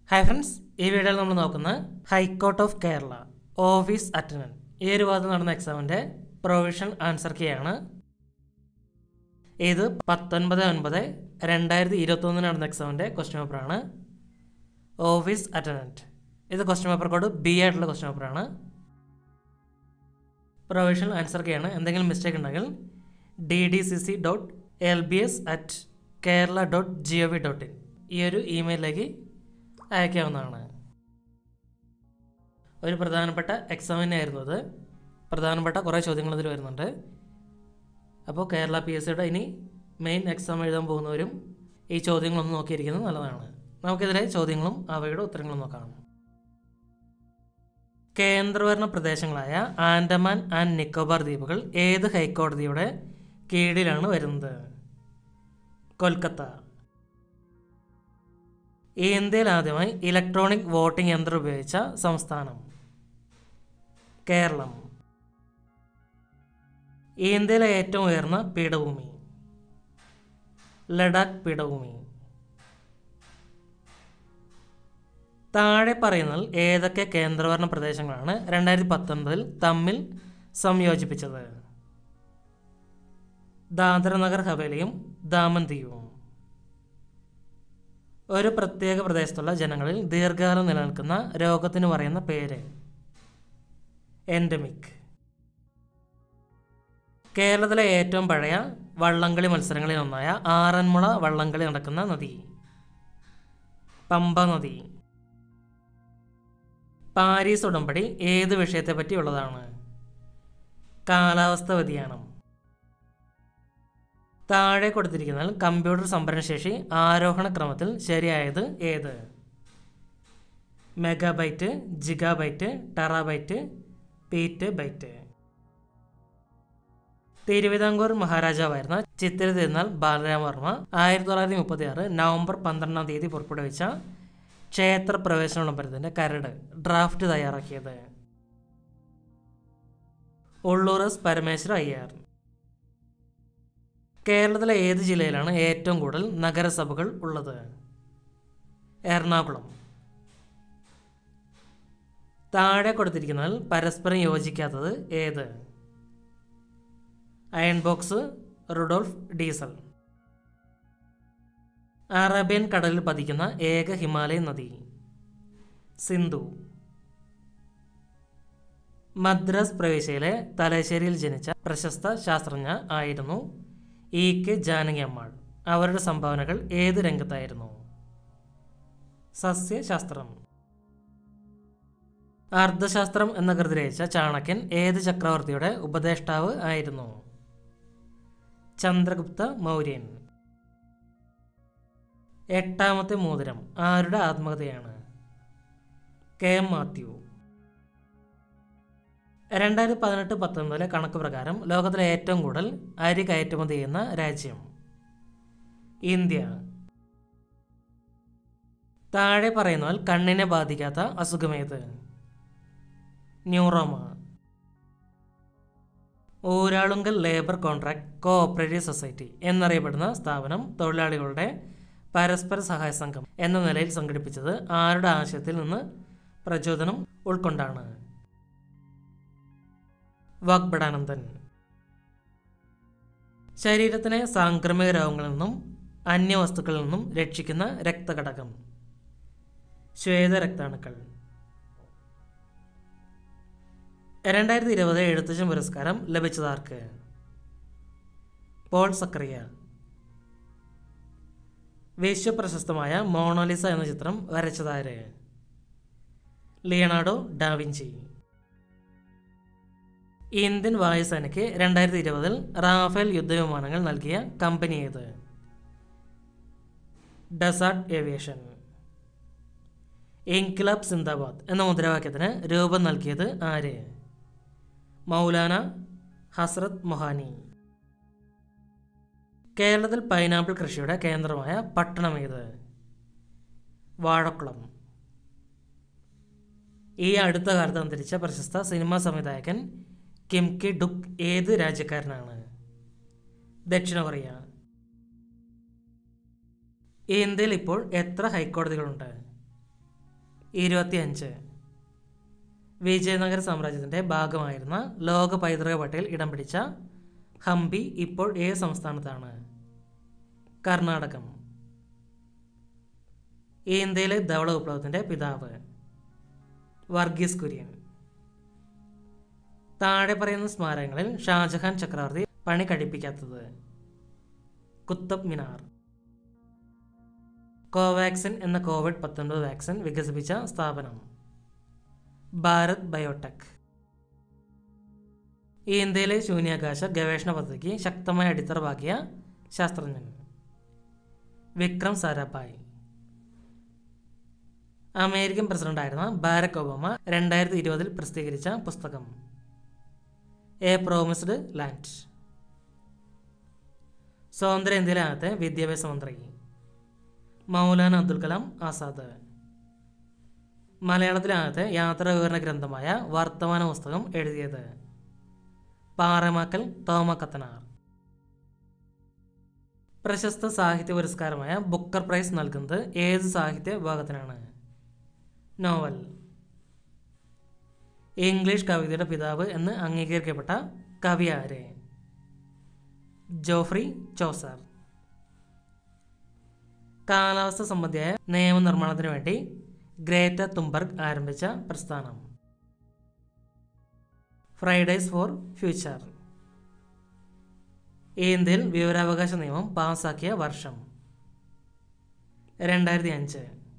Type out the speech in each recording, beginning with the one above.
Hi friends ഈ വീഡിയോയിൽ നമ്മൾ നോക്കുന്ന high court of Kerala office attendant ഈ ഒരു ഭാഗത്ത് നടന്ന എക്സാമിൻ്റെ പ്രൊവിഷൻ ആൻസർ കീയാണ് ഇത് പത്തൊൻപത് ഒൻപത് രണ്ടായിരത്തി ഇരുപത്തൊന്നിന് നടന്ന എക്സാമിൻ്റെ ക്വസ്റ്റ്യൻ പേപ്പറാണ് ഓഫീസ് അറ്റൻഡൻറ്റ് ഇത് ക്വസ്റ്റ്യൻ പേപ്പർ കോഡ് ബി ആയിട്ടുള്ള ക്വസ്റ്റ്യൻ പേപ്പറാണ് പ്രൊവിഷണൽ ആൻസർ കീയാണ് എന്തെങ്കിലും മിസ്റ്റേക്ക് ഉണ്ടെങ്കിൽ D D C C dot L B S at Kerala dot G O V dot ഇൻ ഈ ഒരു ഇമെയിലിലേക്ക് അയക്കാവുന്നതാണ് ഒരു പ്രധാനപ്പെട്ട എക്സാം തന്നെയായിരുന്നു അത് പ്രധാനപ്പെട്ട കുറേ ചോദ്യങ്ങൾ ഇതിൽ വരുന്നുണ്ട് അപ്പോൾ കേരള പി എസ് സിയുടെ ഇനി മെയിൻ എക്സാം എഴുതാൻ പോകുന്നവരും ഈ ചോദ്യങ്ങളൊന്ന് നോക്കിയിരിക്കുന്നത് നല്ലതാണ് നമുക്കിതിലെ ചോദ്യങ്ങളും അവയുടെ ഉത്തരങ്ങളും നോക്കാം കേന്ദ്രഭരണ പ്രദേശങ്ങളായ ആൻഡമാൻ ആൻഡ് നിക്കോബാർ ദ്വീപുകൾ ഏത് ഹൈക്കോടതിയുടെ കീഴിലാണ് വരുന്നത് കൊൽക്കത്ത ഇന്ത്യയിൽ ആദ്യമായി ഇലക്ട്രോണിക് വോട്ടിംഗ് യന്ത്രം ഉപയോഗിച്ച സംസ്ഥാനം കേരളം ഇന്ത്യയിലെ ഏറ്റവും ഉയർന്ന പീഠഭൂമി ലഡാക്ക് പീഠഭൂമി താഴെ പറയുന്നതിൽ ഏതൊക്കെ കേന്ദ്രഭരണ പ്രദേശങ്ങളാണ് രണ്ടായിരത്തി പത്തൊൻപതിൽ തമ്മിൽ സംയോജിപ്പിച്ചത് ദാദ്ര നഗർ ഹവേലിയും ദാമൻ ദ്വീപും ഒരു പ്രത്യേക പ്രദേശത്തുള്ള ജനങ്ങളിൽ ദീർഘകാലം നിലനിൽക്കുന്ന രോഗത്തിന് പറയുന്ന പേര് എൻഡമിക് കേരളത്തിലെ ഏറ്റവും പഴയ വള്ളംകളി മത്സരങ്ങളിൽ ഒന്നായ ആറന്മുള വള്ളംകളി നടക്കുന്ന നദി പമ്പ നദി പാരീസ് ഉടമ്പടി ഏത് വിഷയത്തെ പറ്റിയുള്ളതാണ് കാലാവസ്ഥ വ്യതിയാനം താഴെ കൊടുത്തിരിക്കുന്നതിൽ കമ്പ്യൂട്ടർ സംഭരണശേഷി ആരോഹണ ക്രമത്തിൽ ശരിയായത് ഏത് megabyte gigabyte terabyte petabyte Thiruvithamkoor മഹാരാജാവായിരുന്ന ചിത്തിര തിരുനാൾ ബാലരാമവർമ്മ ആയിരത്തി തൊള്ളായിരത്തി മുപ്പത്തി ആറ് നവംബർ പന്ത്രണ്ടാം തീയതി പുറപ്പെടുവിച്ച ക്ഷേത്ര പ്രവേശന വിളംബരത്തിൻ്റെ കരട് ഡ്രാഫ്റ്റ് തയ്യാറാക്കിയത് ഉള്ളൂർ എസ് പരമേശ്വര അയ്യർ കേരളത്തിലെ ഏത് ജില്ലയിലാണ് ഏറ്റവും കൂടുതൽ നഗരസഭകൾ ഉള്ളത് എറണാകുളം താഴെ കൊടുത്തിരിക്കുന്നതിൽ പരസ്പരം യോജിക്കാത്തത് ഏത് iron box Rudolf Diesel Arabian കടലിൽ പതിക്കുന്ന ഏക ഹിമാലയൻ നദി സിന്ധു മദ്രാസ് പ്രവിശ്യയിലെ തലശ്ശേരിയിൽ ജനിച്ച പ്രശസ്ത ശാസ്ത്രജ്ഞ ആയിരുന്നു ഇ കെ ജാനകി അമ്മാൾ അവരുടെ സംഭാവനകൾ ഏത് രംഗത്തായിരുന്നു സസ്യശാസ്ത്രം അർദ്ധശാസ്ത്രം എന്ന കൃതി രചിച്ച ചാണക്യൻ ഏത് ചക്രവർത്തിയുടെ ഉപദേഷ്ടാവ് ആയിരുന്നു ചന്ദ്രഗുപ്ത മൗര്യൻ എട്ടാമത്തെ മോതിരം ആരുടെ ആത്മകഥയാണ് കെ എം മാത്യു രണ്ടായിരത്തി പതിനെട്ട് പത്തൊൻപതിലെ കണക്ക് പ്രകാരം ലോകത്തിലെ ഏറ്റവും കൂടുതൽ അരി കയറ്റുമതി ചെയ്യുന്ന രാജ്യം ഇന്ത്യ താഴെ പറയുന്നതിൽ കണ്ണിനെ ബാധിക്കാത്ത അസുഖമേത് neuroma Uralungal labour contract cooperative society എന്നറിയപ്പെടുന്ന സ്ഥാപനം തൊഴിലാളികളുടെ പരസ്പര സഹായ സംഘം എന്ന നിലയിൽ സംഘടിപ്പിച്ചത് ആരുടെ ആശയത്തിൽ നിന്ന് പ്രചോദനം ഉൾക്കൊണ്ടാണ് വാഗ്ബടാനന്ദൻ ശരീരത്തിനെ സാംക്രമിക രോഗങ്ങളിൽ നിന്നും അന്യവസ്തുക്കളിൽ നിന്നും രക്ഷിക്കുന്ന രക്തഘടകം ശ്വേതരക്താണുക്കൾ രണ്ടായിരത്തി ഇരുപത് എഴുത്തച്ഛൻ പുരസ്കാരം ലഭിച്ചതാർക്ക് പോൾ സക്രിയ വിശ്വപ്രശസ്തമായ മോണോലിസ എന്ന ചിത്രം വരച്ചതാര് ലിയനാർഡോ ഡാവിഞ്ചി ഇന്ത്യൻ വായുസേനയ്ക്ക് രണ്ടായിരത്തി ഇരുപതിൽ റാഫേൽ യുദ്ധവിമാനങ്ങൾ നൽകിയ കമ്പനി ഏത് ഡെസാർട്ട് ഏവിയേഷൻ ഇൻകിലാബ് സിന്ദാബാദ് എന്ന മുദ്രാവാക്യത്തിന് രൂപം നൽകിയത് ആര് മൗലാന ഹസ്രത് മൊഹാനി കേരളത്തിൽ പൈനാപ്പിൾ കൃഷിയുടെ കേന്ദ്രമായ പട്ടണം ഏത് വാഴക്കുളം ഈ അടുത്ത കാലത്ത് അന്തരിച്ച പ്രശസ്ത സിനിമാ സംവിധായകൻ കിം കി ഡുക്ക് ഏത് രാജ്യക്കാരനാണ് ദക്ഷിണ കൊറിയ ഇന്ത്യയിൽ ഇപ്പോൾ എത്ര ഹൈക്കോടതികളുണ്ട് ഇരുപത്തിയഞ്ച് വിജയനഗര സാമ്രാജ്യത്തിൻ്റെ ഭാഗമായിരുന്ന ലോക പൈതൃക പട്ടികയിൽ ഇടം പിടിച്ച ഹംപി ഇപ്പോൾ ഏത് സംസ്ഥാനത്താണ് കർണാടകം ഇന്ത്യയിലെ ധവള വിപ്ലവത്തിൻ്റെ പിതാവ് വർഗീസ് കുര്യൻ താഴെ പറയുന്ന സ്മാരകങ്ങളിൽ ഷാജഹാൻ ചക്രവർത്തി പണി കഴിപ്പിക്കാത്തത് കുത്തബ് മിനാർ കോവാക്സിൻ എന്ന കോവിഡ് പത്തൊൻപത് വാക്സിൻ വികസിപ്പിച്ച സ്ഥാപനം ഭാരത് ബയോടെക് ഇന്ത്യയിലെ ശൂന്യാകാശ ഗവേഷണ പദ്ധതിക്ക് ശക്തമായ അടിത്തറ പാകിയ ശാസ്ത്രജ്ഞൻ വിക്രം സാരാഭായ് അമേരിക്കൻ പ്രസിഡന്റായിരുന്ന ബാരക് ഒബാമ രണ്ടായിരത്തി ഇരുപതിൽ പ്രസിദ്ധീകരിച്ച പുസ്തകം എ പ്രോമിസ്ഡ് ലാൻഡ് സ്വതന്ത്ര ഇന്ത്യയിലെ ആദ്യത്തെ വിദ്യാഭ്യാസ മന്ത്രി മൗലാന അബ്ദുൽ കലാം ആസാദ് മലയാളത്തിലെ ആദ്യത്തെ യാത്രാ വിവരണ ഗ്രന്ഥമായ വർത്തമാന പുസ്തകം എഴുതിയത് പാറമാക്കൽ തോമ കത്തനാർ പ്രശസ്ത സാഹിത്യ പുരസ്കാരമായ ബുക്കർ പ്രൈസ് നൽകുന്നത് ഏത് സാഹിത്യ വിഭാഗത്തിനാണ് നോവൽ ഇംഗ്ലീഷ് കവിതയുടെ പിതാവ് എന്ന് അംഗീകരിക്കപ്പെട്ട കവി ആര് ജോഫ്രി ചോസർ കാലാവസ്ഥ സംബന്ധിയായ നിയമനിർമ്മാണത്തിന് വേണ്ടി ഗ്രേറ്റ തുംബർഗ് ആരംഭിച്ച പ്രസ്ഥാനം ഫ്രൈഡേസ് ഫോർ ഫ്യൂച്ചർ ഇന്ത്യയിൽ വിവരാവകാശ നിയമം പാസാക്കിയ വർഷം രണ്ടായിരത്തി അഞ്ച്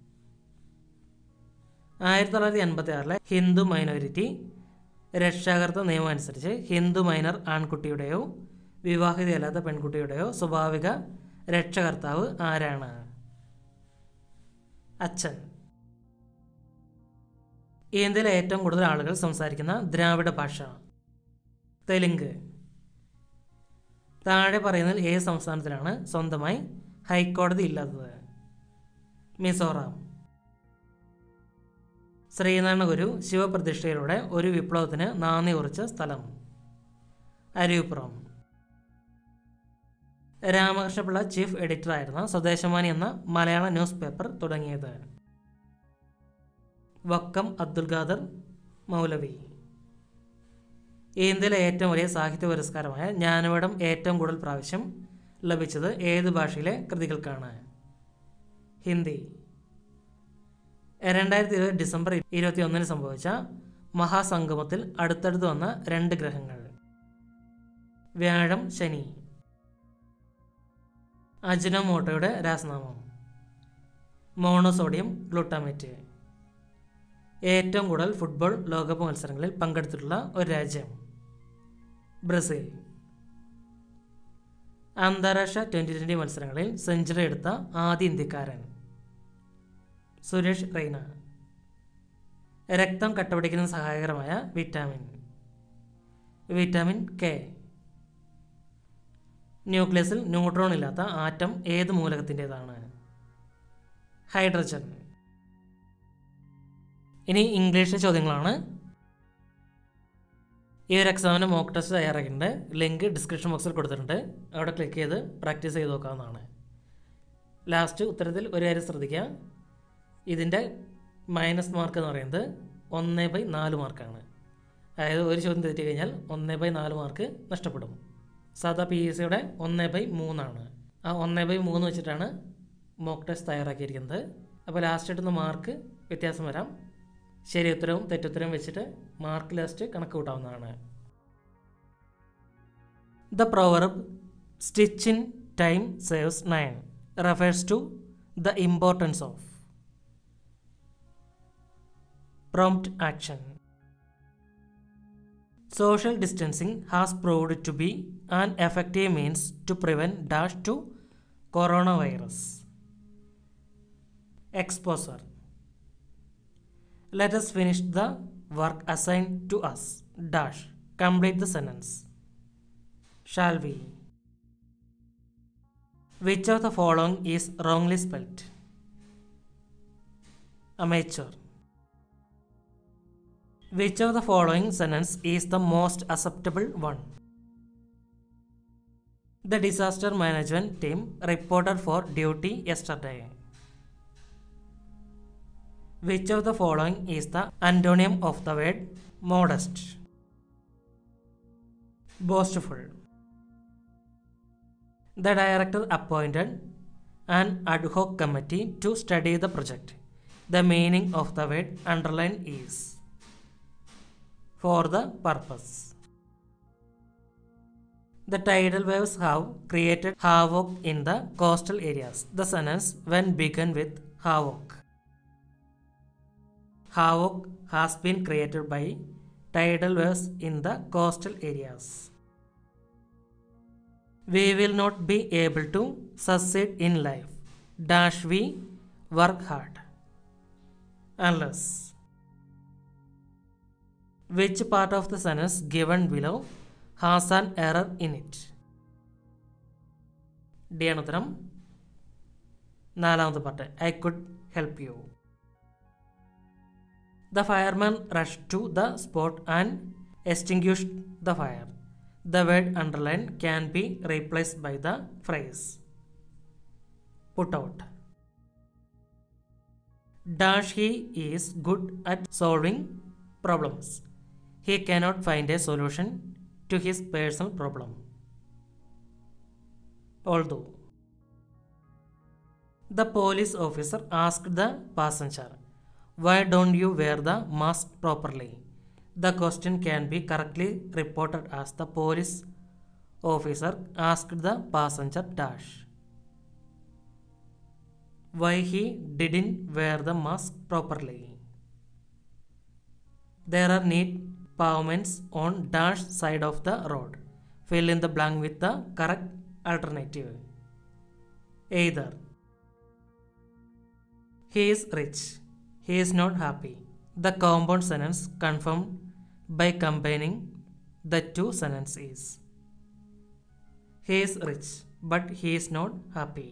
ആയിരത്തി തൊള്ളായിരത്തി എൺപത്തി ആറിലെ ഹിന്ദു മൈനോരിറ്റി രക്ഷാകർത്ത നിയമം അനുസരിച്ച് ഹിന്ദു മൈനർ ആൺകുട്ടിയുടെയോ വിവാഹിതയല്ലാത്ത പെൺകുട്ടിയുടെയോ സ്വാഭാവിക രക്ഷകർത്താവ് ആരാണ് അച്ഛൻ ഇന്ത്യയിലെ ഏറ്റവും കൂടുതൽ ആളുകൾ സംസാരിക്കുന്ന ദ്രാവിഡ ഭാഷ തെലുങ്ക് താഴെ പറയുന്നതിൽ ഏത് സംസ്ഥാനത്തിലാണ് സ്വന്തമായി ഹൈക്കോടതി ഇല്ലാത്തത് മിസോറാം ശ്രീനാരായണ ഗുരു ശിവപ്രതിഷ്ഠയിലൂടെ ഒരു വിപ്ലവത്തിന് നാന്ദി കുറിച്ച സ്ഥലം അരുവിപ്പുറം രാമകൃഷ്ണപിള്ള ചീഫ് എഡിറ്ററായിരുന്ന സ്വദേശമാനി എന്ന മലയാള ന്യൂസ് പേപ്പർ തുടങ്ങിയത് വക്കം അബ്ദുൽ ഖാദർ മൗലവി ഇന്ത്യയിലെ ഏറ്റവും വലിയ സാഹിത്യ പുരസ്കാരമായ ജ്ഞാനപീഠം ഏറ്റവും കൂടുതൽ പ്രാവശ്യം ലഭിച്ചത് ഏത് ഭാഷയിലെ കൃതികൾക്കാണ് ഹിന്ദി രണ്ടായിരത്തി ഇരുപത് ഡിസംബർ ഇരുപത്തി ഒന്നിന് സംഭവിച്ച മഹാസംഗമത്തിൽ അടുത്തടുത്ത് വന്ന രണ്ട് ഗ്രഹങ്ങൾ വ്യാഴം ശനി അജിനോമോട്ടോയുടെ രാസനാമം മോണോസോഡിയം ഗ്ലൂട്ടാമേറ്റ് ഏറ്റവും കൂടുതൽ ഫുട്ബോൾ ലോകകപ്പ് മത്സരങ്ങളിൽ പങ്കെടുത്തിട്ടുള്ള ഒരു രാജ്യം ബ്രസീൽ അന്താരാഷ്ട്ര ട്വൻ്റി ട്വൻ്റി മത്സരങ്ങളിൽ സെഞ്ചുറി എടുത്ത ആദ്യ ഇന്ത്യക്കാരൻ സുരേഷ് റെയ്ന രക്തം കട്ടപിടിക്കുന്ന സഹായകരമായ വിറ്റാമിൻ വിറ്റാമിൻ കെ ന്യൂക്ലിയസിൽ ന്യൂട്രോൺ ഇല്ലാത്ത ആറ്റം ഏത് മൂലകത്തിൻ്റെതാണ് ഹൈഡ്രജൻ ഇനി ഇംഗ്ലീഷ് ചോദ്യങ്ങളാണ് ഈ ഒരു എക്സാമിന് മോക്ക് ടെസ്റ്റ് തയ്യാറാക്കിയിട്ടുണ്ട് ലിങ്ക് ഡിസ്ക്രിപ്ഷൻ ബോക്സിൽ കൊടുത്തിട്ടുണ്ട് അവിടെ ക്ലിക്ക് ചെയ്ത് പ്രാക്ടീസ് ചെയ്ത് നോക്കാവുന്നതാണ് ലാസ്റ്റ് ഉത്തരത്തിൽ ഒരു കാര്യം ശ്രദ്ധിക്കുക ഇതിൻ്റെ മൈനസ് മാർക്ക് എന്ന് പറയുന്നത് ഒന്ന് ബൈ നാല് മാർക്കാണ് അതായത് ഒരു ചോദ്യം തെറ്റി കഴിഞ്ഞാൽ ഒന്ന് ബൈ നാല് മാർക്ക് നഷ്ടപ്പെടും സാധാ പി എസ് സിയുടെ ഒന്ന് ബൈ മൂന്നാണ് ആ ഒന്ന് ബൈ മൂന്ന് വെച്ചിട്ടാണ് മോക്ക് ടെസ്റ്റ് തയ്യാറാക്കിയിരിക്കുന്നത് അപ്പോൾ ലാസ്റ്റ് കിട്ടുന്ന മാർക്ക് വ്യത്യാസം വരാം ശരി ഉത്തരവും തെറ്റുത്തരവും വെച്ചിട്ട് മാർക്ക് ലാസ്റ്റ് കണക്ക് കൂട്ടാവുന്നതാണ് the proverb stitch in time saves nine refers to the importance of prompt action. Social distancing has proved to be an effective means to prevent dash to coronavirus. Exposure. Let us finish the work assigned to us. Dash. Complete the sentence. Shall we? Which of the following is wrongly spelled? Amateur. Which of the following sentence is the most acceptable one? The disaster management team reported for duty yesterday. Which of the following is the antonym of the word modest boastful. The director appointed an ad hoc committee to study the project. The meaning of the word underline is for the purpose. The tidal waves have created havoc in the coastal areas. The sentence when began with havoc. Havoc has been created by tidal waves in the coastal areas. We will not be able to succeed in life. Dash we work hard. Unless. Which part of the sentence given below has an error in it? D ആണ് ഉത്തരം നാലാമത്തെ പാട്ട് I could help you The fireman rushed to the spot and extinguished the fire. The word underline can be replaced by the phrase put out. Dash he is good at solving problems. He cannot find a solution to his personal problem. Although the police officer asked the passenger, Why don't you wear the mask properly? The question can be correctly reported as the police officer asked the passenger dash. Why he didn't wear the mask properly? There are neat pavements on dash side of the road. Fill in the blank with the correct alternative. Either he is rich, he is not happy. The compound sentence confirmed by combining the two sentences. He is rich, but he is not happy.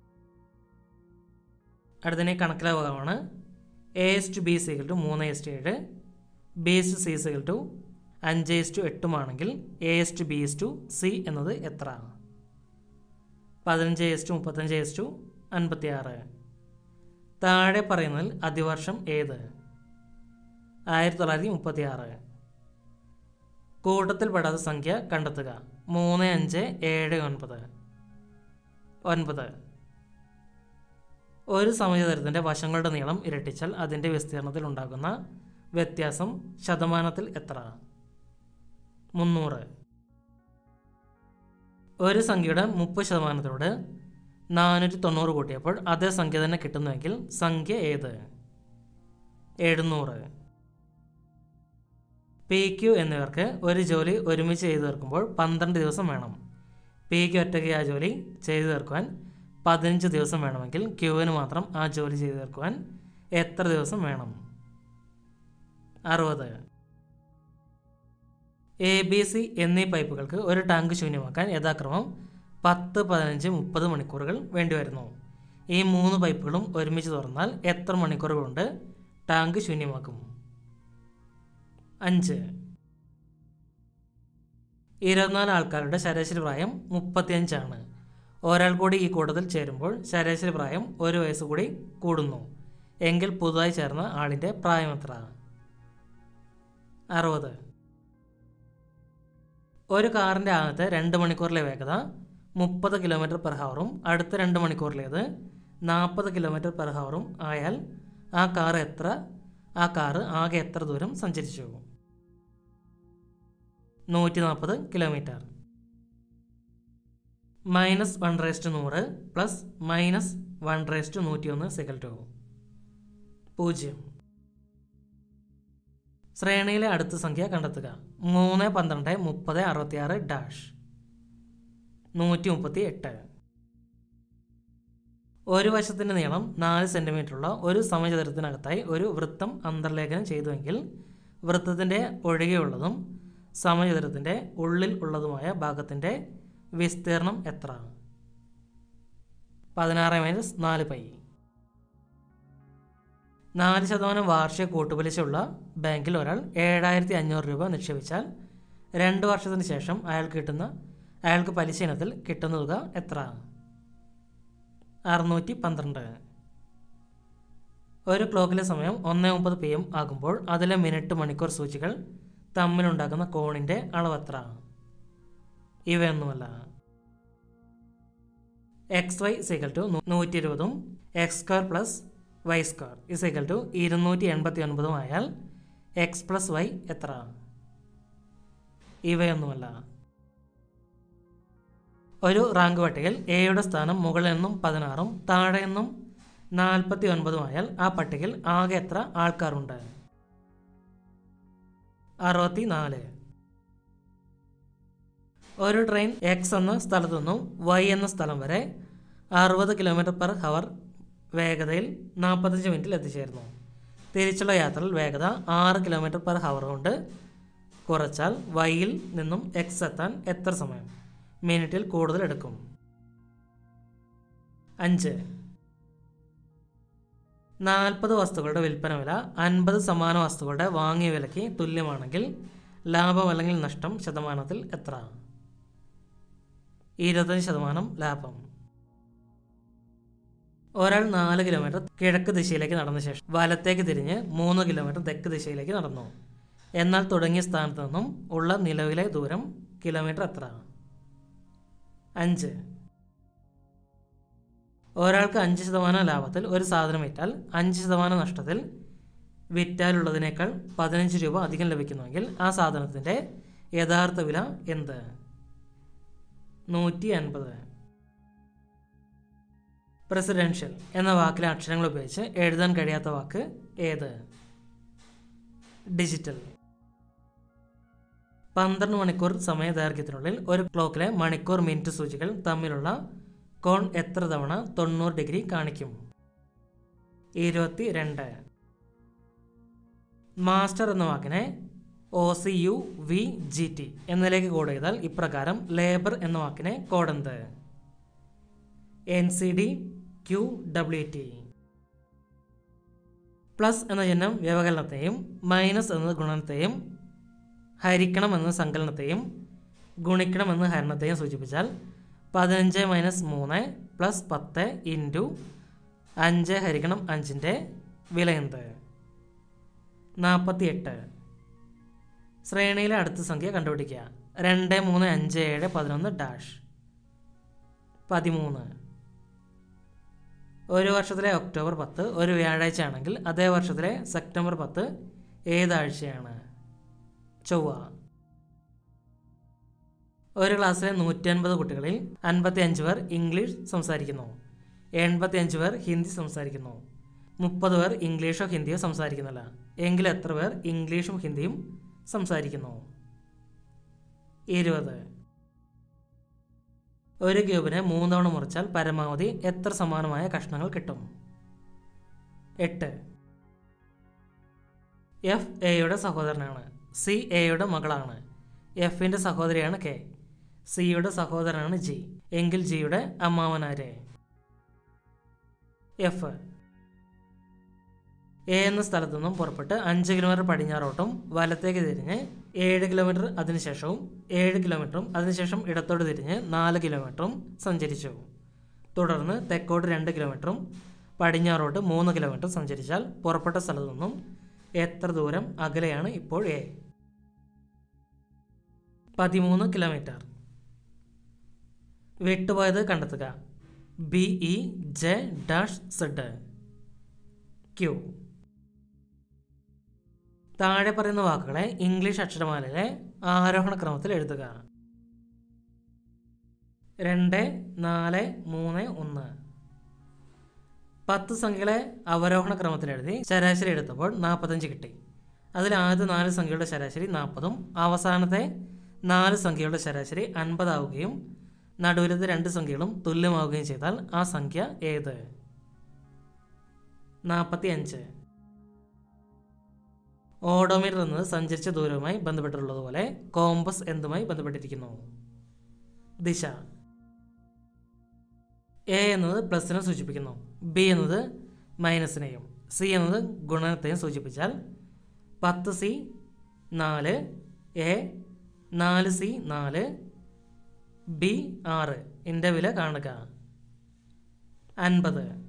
അടുത്തതിനെ കണക്കിലെ ഭാഗമാണ് A is to B സികൾ to മൂന്ന് is to ഏഴ് B is to C സികൾ to അഞ്ച് is to എട്ടുമാണെങ്കിൽ A is to B is to C എന്നത് എത്ര പതിനഞ്ച് എസ് ടു മുപ്പത്തഞ്ച് എസ് ടു അൻപത്തി ആറ് താഴെ പറയുന്നതിൽ അതിവർഷം ഏത് ആയിരത്തി തൊള്ളായിരത്തി മുപ്പത്തി ആറ് കൂട്ടത്തിൽപ്പെടാത്ത സംഖ്യ കണ്ടെത്തുക മൂന്ന് അഞ്ച് ഏഴ് ഒൻപത് ഒൻപത് ഒരു സമചതുരത്തിൻ്റെ വശങ്ങളുടെ നീളം ഇരട്ടിച്ചാൽ അതിൻ്റെ വിസ്തീർണത്തിൽ ഉണ്ടാകുന്ന വ്യത്യാസം ശതമാനത്തിൽ എത്ര മുന്നൂറ് ഒരു സംഖ്യയുടെ മുപ്പത് ശതമാനത്തോട് നാനൂറ്റി തൊണ്ണൂറ് കൂട്ടിയപ്പോൾ അതേ സംഖ്യ തന്നെ കിട്ടുന്നുവെങ്കിൽ സംഖ്യ ഏത് എഴുന്നൂറ് പി ക്യു എന്നിവർക്ക് ഒരു ജോലി ഒരുമിച്ച് ചെയ്തു തീർക്കുമ്പോൾ പന്ത്രണ്ട് ദിവസം വേണം പി ക്യു ഒറ്റയ്ക്ക് ആ ജോലി ചെയ്തു തീർക്കുവാൻ പതിനഞ്ച് ദിവസം വേണമെങ്കിൽ ക്യൂവിന് മാത്രം ആ ജോലി ചെയ്തു തീർക്കുവാൻ എത്ര ദിവസം വേണം അറുപത് എ ബി സി എന്നീ പൈപ്പുകൾക്ക് ഒരു ടാങ്ക് ശൂന്യമാക്കാൻ യഥാക്രമം പത്ത് പതിനഞ്ച് മുപ്പത് മണിക്കൂറുകൾ വേണ്ടിവരുന്നു ഈ മൂന്ന് പൈപ്പുകളും ഒരുമിച്ച് തുറന്നാൽ എത്ര മണിക്കൂറുകൾ കൊണ്ട് ടാങ്ക് ശൂന്യമാക്കും അഞ്ച് ഇരുപത്തിനാല് ആൾക്കാരുടെ ശരാശരി പ്രായം മുപ്പത്തിയഞ്ചാണ് ഒരാൾ കൂടി ഈ കൂട്ടത്തിൽ ചേരുമ്പോൾ ശരാശരി പ്രായം ഒരു വയസ്സ് കൂടി കൂടുന്നു എങ്കിൽ പുതുതായി ചേർന്ന ആളിൻ്റെ പ്രായം എത്ര അറുപത് ഒരു കാറിൻ്റെ ആദ്യത്തെ രണ്ട് മണിക്കൂറിലെ വേഗത മുപ്പത് കിലോമീറ്റർ പെർ ഹവറും അടുത്ത രണ്ട് മണിക്കൂറിലേത് നാൽപ്പത് കിലോമീറ്റർ പെർ ഹവറും ആയാൽ ആ കാർ എത്ര ആ കാറ് ആകെ എത്ര ദൂരം സഞ്ചരിച്ചു നൂറ്റി നാൽപ്പത് കിലോമീറ്റർ മൈനസ് വൺ റേസ്റ്റ് നൂറ് പ്ലസ് മൈനസ് വൺ റേസ്റ്റ് നൂറ്റി ഒന്ന് സിക്കൽ ടു പൂജ്യം ശ്രേണിയിലെ അടുത്ത സംഖ്യ കണ്ടെത്തുക മൂന്ന് പന്ത്രണ്ട് മുപ്പത് അറുപത്തിയാറ് ഡാഷ് നൂറ്റി മുപ്പത്തി എട്ട് ഒരു വശത്തിൻ്റെ നീളം നാല് സെൻറ്റിമീറ്ററുള്ള ഒരു സമചതുരത്തിനകത്തായി ഒരു വൃത്തം അന്തർലേഖനം ചെയ്തുവെങ്കിൽ വൃത്തത്തിൻ്റെ ഒഴികെയുള്ളതും സമചതുരത്തിൻ്റെ ഉള്ളിൽ ഉള്ളതുമായ ഭാഗത്തിൻ്റെ വിസ്തീർണം എത്ര പതിനാറ് മൈനസ് നാല് പൈ നാല് ശതമാനം വാർഷിക കൂട്ടുപലിശയുള്ള ബാങ്കിൽ ഒരാൾ ഏഴായിരത്തി അഞ്ഞൂറ് രൂപ നിക്ഷേപിച്ചാൽ രണ്ട് വർഷത്തിന് ശേഷം അയാൾക്ക് കിട്ടുന്ന അയാൾക്ക് പലിശ ഇനത്തിൽ കിട്ടുന്ന തുക എത്ര അറുന്നൂറ്റി പന്ത്രണ്ട് ഒരു ക്ലോക്കിലെ സമയം ഒന്ന് മുപ്പത് പി എം ആകുമ്പോൾ അതിലെ മിനിറ്റ് മണിക്കൂർ സൂചികൾ തമ്മിലുണ്ടാക്കുന്ന കോണിൻ്റെ അളവെത്ര ഇവയൊന്നുമല്ല എക്സ് വൈ ഇസൈക്കൽ ടു നൂറ്റി ഇരുപതും X square plus Y square is equal to ഇരുന്നൂറ്റി എൺപത്തി ഒൻപതും ആയാൽ എക്സ് പ്ലസ് വൈ എത്ര ഇവയൊന്നുമല്ല ഒരു റാങ്ക് പട്ടികയിൽ എയുടെ സ്ഥാനം മുകളിൽ നിന്നും പതിനാറും താഴെ നിന്നും നാൽപ്പത്തി ഒൻപതുമായാൽ ആ പട്ടികയിൽ ആകെ എത്ര ആൾക്കാരുണ്ട് അറുപത്തി നാല് ഒരു ട്രെയിൻ എക്സ് എന്ന സ്ഥലത്തു നിന്നും വൈ എന്ന സ്ഥലം വരെ അറുപത് കിലോമീറ്റർ പെർ ഹവർ വേഗതയിൽ നാൽപ്പത്തഞ്ച് മിനിറ്റിൽ എത്തിച്ചേരുന്നു തിരിച്ചുള്ള യാത്രയിൽ വേഗത ആറ് കിലോമീറ്റർ പെർ ഹവർ കൊണ്ട് കുറച്ചാൽ വൈയിൽ നിന്നും എക്സ് എത്താൻ എത്ര സമയം മിനിറ്റിൽ കൂടുതൽ എടുക്കും അഞ്ച് നാൽപ്പത് വസ്തുക്കളുടെ വിൽപ്പന വില അൻപത് സമാന വസ്തുക്കളുടെ വാങ്ങിയ വിലയ്ക്ക് തുല്യമാണെങ്കിൽ ലാഭം അല്ലെങ്കിൽ നഷ്ടം ശതമാനത്തിൽ എത്ര ഇരുപത്തഞ്ച് ശതമാനം ലാഭം ഒരാൾ നാല് കിലോമീറ്റർ കിഴക്ക് ദിശയിലേക്ക് നടന്ന ശേഷം വലത്തേക്ക് തിരിഞ്ഞ് മൂന്ന് കിലോമീറ്റർ തെക്ക് ദിശയിലേക്ക് നടന്നു എന്നാൽ തുടങ്ങിയ സ്ഥാനത്ത് നിന്നും ഉള്ള നിലവിലെ ദൂരം കിലോമീറ്റർ എത്ര അഞ്ച് ഒരാൾക്ക് അഞ്ച് ശതമാനം ലാഭത്തിൽ ഒരു സാധനം വിറ്റാൽ അഞ്ച് ശതമാനം നഷ്ടത്തിൽ വിറ്റാലുള്ളതിനേക്കാൾ പതിനഞ്ച് രൂപ അധികം ലഭിക്കുന്നുവെങ്കിൽ ആ സാധനത്തിൻ്റെ യഥാർത്ഥ വില എന്ത് നൂറ്റി അൻപത് പ്രസിഡൻഷ്യൽ എന്ന വാക്കിലെ അക്ഷരങ്ങൾ ഉപയോഗിച്ച് എഴുതാൻ കഴിയാത്ത വാക്ക് ഏത് ഡിജിറ്റൽ പന്ത്രണ്ട് മണിക്കൂർ സമയ ദൈർഘ്യത്തിനുള്ളിൽ ഒരു ക്ലോക്കിലെ മണിക്കൂർ മിനിറ്റ് സൂചികൾ തമ്മിലുള്ള കോൺ എത്ര തവണ തൊണ്ണൂറ് ഡിഗ്രി കാണിക്കും ഇരുപത്തി രണ്ട് മാസ്റ്റർ എന്ന വാക്കിനെ O C U V G T എന്നതിലേക്ക് കോഡ് ചെയ്താൽ ഇപ്രകാരം ലേബർ എന്ന വാക്കിനെ കോഡെന്ത് N C D Q W T plus എന്ന ചിഹ്നം വ്യവകലനത്തെയും മൈനസ് എന്നത് ഗുണനത്തെയും ഹരിക്കണം എന്ന സങ്കലനത്തെയും ഗുണിക്കണം എന്ന ഹരണത്തെയും സൂചിപ്പിച്ചാൽ പതിനഞ്ച് മൈനസ് മൂന്ന് പ്ലസ് പത്ത് ഇൻറ്റു അഞ്ച് ഹരിക്കണം അഞ്ചിൻ്റെ വില എന്ത് നാൽപ്പത്തി എട്ട് ശ്രേണിയിലെ അടുത്ത സംഖ്യ കണ്ടുപിടിക്കുക രണ്ട് മൂന്ന് അഞ്ച് ഏഴ് പതിനൊന്ന് ഡാഷ് പതിമൂന്ന് ഒരു വർഷത്തിലെ ഒക്ടോബർ പത്ത് ഒരു വ്യാഴാഴ്ച ആണെങ്കിൽ അതേ വർഷത്തിലെ സെപ്റ്റംബർ പത്ത് ഏതാഴ്ചയാണ് ചൊവ്വ ഒരു ക്ലാസ്സിലെ നൂറ്റി അൻപത് കുട്ടികളിൽ അൻപത്തി അഞ്ച് പേർ ഇംഗ്ലീഷ് സംസാരിക്കുന്നു എൺപത്തി അഞ്ച് പേർ ഹിന്ദി സംസാരിക്കുന്നു മുപ്പത് പേർ ഇംഗ്ലീഷോ ഹിന്ദിയോ സംസാരിക്കുന്നില്ല എങ്കിൽ എത്ര പേർ ഇംഗ്ലീഷും ഹിന്ദിയും സംസാരിക്കുന്നു ഇരുപത് ഒരു ക്യൂബിനെ മൂന്നവണ മുറിച്ചാൽ പരമാവധി എത്ര സമാനമായ കഷ്ണങ്ങൾ കിട്ടും എട്ട് എഫ് എയുടെ സഹോദരനാണ് സി എയുടെ മകളാണ് എഫിൻ്റെ സഹോദരിയാണ് കെ സിയുടെ സഹോദരനാണ് ജി എങ്കിൽ ജിയുടെ അമ്മാവനാര് എഫ് എ എന്ന സ്ഥലത്തു നിന്നും പുറപ്പെട്ട് അഞ്ച് കിലോമീറ്റർ പടിഞ്ഞാറോട്ടും വലത്തേക്ക് തിരിഞ്ഞ് ഏഴ് കിലോമീറ്റർ അതിനുശേഷവും ഏഴ് കിലോമീറ്ററും അതിനുശേഷം ഇടത്തോട്ട് തിരിഞ്ഞ് നാല് കിലോമീറ്ററും സഞ്ചരിച്ചു തുടർന്ന് തെക്കോട്ട് രണ്ട് കിലോമീറ്ററും പടിഞ്ഞാറോട്ട് മൂന്ന് കിലോമീറ്റർ സഞ്ചരിച്ചാൽ പുറപ്പെട്ട സ്ഥലത്തു നിന്നും എത്ര ദൂരം അകലെയാണ് ഇപ്പോൾ എ പതിമൂന്ന് കിലോമീറ്റർ വിട്ടുപോയത് കണ്ടെത്തുക B E J dash Z Q താഴെ പറയുന്ന വാക്കുകളെ ഇംഗ്ലീഷ് അക്ഷരമാലയിലെ ആരോഹണ ക്രമത്തിൽ എഴുതുക രണ്ട് നാല് മൂന്ന് ഒന്ന് പത്ത് സംഖ്യകളെ അവരോഹണ ക്രമത്തിൽ എഴുതി ശരാശരി എടുത്തപ്പോൾ നാൽപ്പത്തഞ്ച് കിട്ടി അതിൽ ആദ്യത്തെ നാല് സംഖ്യകളുടെ ശരാശരി നാൽപ്പതും അവസാനത്തെ നാല് സംഖ്യകളുടെ ശരാശരി അൻപതാവുകയും നടുവിലത്തെ രണ്ട് സംഖ്യകളും തുല്യമാവുകയും ചെയ്താൽ ആ സംഖ്യ ഏത് നാൽപ്പത്തി അഞ്ച് ഓഡോമീറ്റർ എന്നത് സഞ്ചരിച്ച ദൂരവുമായി ബന്ധപ്പെട്ടുള്ളതുപോലെ കോമ്പസ് എന്തുമായി ബന്ധപ്പെട്ടിരിക്കുന്നു ദിശ എ എന്നത് പ്ലസിനെ സൂചിപ്പിക്കുന്നു ബി എന്നത് മൈനസിനെയും സി എന്നത് ഗുണനത്തെയും സൂചിപ്പിച്ചാൽ പത്ത് സി നാല് എ നാല് സി നാല് ബി ആറ് ഇതിൻ്റെ വില കാണുക അൻപത്